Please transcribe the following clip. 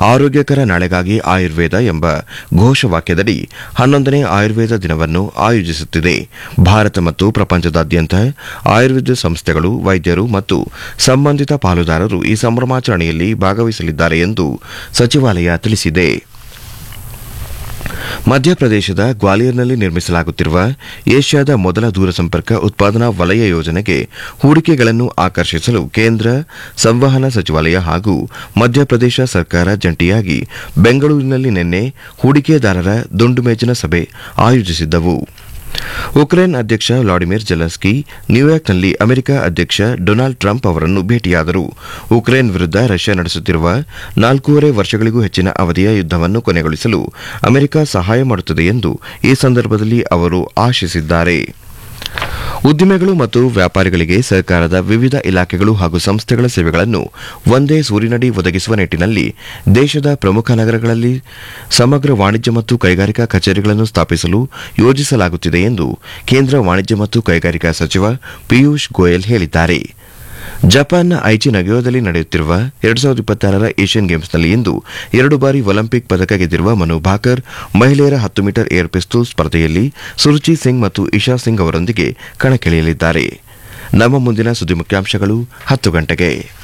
ಆರೋಗ್ಯಕರ ನಾಳೆಗಾಗಿ ಆಯುರ್ವೇದ ಎಂಬ ಘೋಷವಾಕ್ಯದಡಿ ಹನ್ನೊಂದನೇ ಆಯುರ್ವೇದ ದಿನವನ್ನು ಆಯೋಜಿಸುತ್ತಿದೆ ಭಾರತ ಮತ್ತು ಪ್ರಪಂಚದಾದ್ಯಂತ ಆಯುರ್ವೇದ ಸಂಸ್ಥೆಗಳು ವೈದ್ಯರು ಮತ್ತು ಸಂಬಂಧಿತ ಪಾಲುದಾರರು ಈ ಸಂಭ್ರಮಾಚರಣೆಯಲ್ಲಿ ಭಾಗವಹಿಸಲಿದ್ದಾರೆ ಎಂದು ಸಚಿವಾಲಯ ತಿಳಿಸಿದೆ ಮಧ್ಯಪ್ರದೇಶದ ಗ್ವಾಲಿಯರ್ನಲ್ಲಿ ನಿರ್ಮಿಸಲಾಗುತ್ತಿರುವ ಏಷ್ಯಾದ ಮೊದಲ ದೂರಸಂಪರ್ಕ ಉತ್ಪಾದನಾ ವಲಯ ಯೋಜನೆಗೆ ಹೂಡಿಕೆಗಳನ್ನು ಆಕರ್ಷಿಸಲು ಕೇಂದ್ರ ಸಂವಹನ ಸಚಿವಾಲಯ ಹಾಗೂ ಮಧ್ಯಪ್ರದೇಶ ಸರ್ಕಾರ ಜಂಟಿಯಾಗಿ ಬೆಂಗಳೂರಿನಲ್ಲಿ ನಿನ್ನೆ ಹೂಡಿಕೆದಾರರ ದುಂಡುಮೇಜಿನ ಸಭೆ ಆಯೋಜಿಸಿದ್ದವು ಉಕ್ರೇನ್ ಅಧ್ಯಕ್ಷ ವ್ಲಾಡಿಮಿರ್ ಜೆಲೆನ್ಸ್ಕಿ ನ್ಯೂಯಾರ್ಕ್ನಲ್ಲಿ ಅಮೆರಿಕ ಅಧ್ಯಕ್ಷ ಡೊನಾಲ್ಡ್ ಟ್ರಂಪ್ ಅವರನ್ನು ಭೇಟಿಯಾದರು ಉಕ್ರೇನ್ ವಿರುದ್ಧ ರಷ್ಯಾ ನಡೆಸುತ್ತಿರುವ ನಾಲ್ಕೂವರೆ ವರ್ಷಗಳಿಗೂ ಹೆಚ್ಚಿನ ಅವಧಿಯ ಯುದ್ದವನ್ನು ಕೊನೆಗೊಳಿಸಲು ಅಮೆರಿಕ ಸಹಾಯ ಮಾಡುತ್ತದೆ ಎಂದು ಈ ಸಂದರ್ಭದಲ್ಲಿ ಅವರು ಆಶಿಸಿದ್ದಾರೆ ಉದ್ದಿಮೆಗಳು ಮತ್ತು ವ್ಯಾಪಾರಿಗಳಿಗೆ ಸರ್ಕಾರದ ವಿವಿಧ ಇಲಾಖೆಗಳು ಹಾಗೂ ಸಂಸ್ಥೆಗಳ ಸೇವೆಗಳನ್ನು ಒಂದೇ ಸೂರಿನಡಿ ಒದಗಿಸುವ ನಿಟ್ಟಿನಲ್ಲಿ ದೇಶದ ಪ್ರಮುಖ ನಗರಗಳಲ್ಲಿ ಸಮಗ್ರ ವಾಣಿಜ್ಯ ಮತ್ತು ಕೈಗಾರಿಕಾ ಕಚೇರಿಗಳನ್ನು ಸ್ಥಾಪಿಸಲು ಯೋಜಿಸಲಾಗುತ್ತಿದೆ ಎಂದು ಕೇಂದ್ರ ವಾಣಿಜ್ಯ ಮತ್ತು ಕೈಗಾರಿಕಾ ಸಚಿವ ಪಿಯೂಷ್ ಗೋಯಲ್ ಹೇಳಿದ್ದಾರೆ ಜಪಾನ್ನ ಐಚಿ ನಗಯೋದಲ್ಲಿ ನಡೆಯುತ್ತಿರುವ ಎರಡು ಸಾವಿರದ ಇಪ್ಪತ್ತಾರರ ಏಷ್ಯನ್ ಗೇಮ್ಸ್ನಲ್ಲಿ ಇಂದು ಎರಡು ಬಾರಿ ಒಲಿಂಪಿಕ್ ಪದಕ ಗೆದ್ದಿರುವ ಮನು ಭಾಕರ್ ಮಹಿಳೆಯರ ಹತ್ತು ಮೀಟರ್ ಏರ್ ಪಿಸ್ತೂಲ್ ಸ್ಪರ್ಧೆಯಲ್ಲಿ ಸುರುಚಿ ಸಿಂಗ್ ಮತ್ತು ಇಶಾ ಸಿಂಗ್ ಅವರೊಂದಿಗೆ ಕಣಕ್ಕಿಳಿಯಲಿದ್ದಾರೆ ನಮ್ಮ ಮುಂದಿನ ಸುದ್ದಿ ಮುಖ್ಯಾಂಶಗಳು ಹತ್ತು ಗಂಟೆಗೆ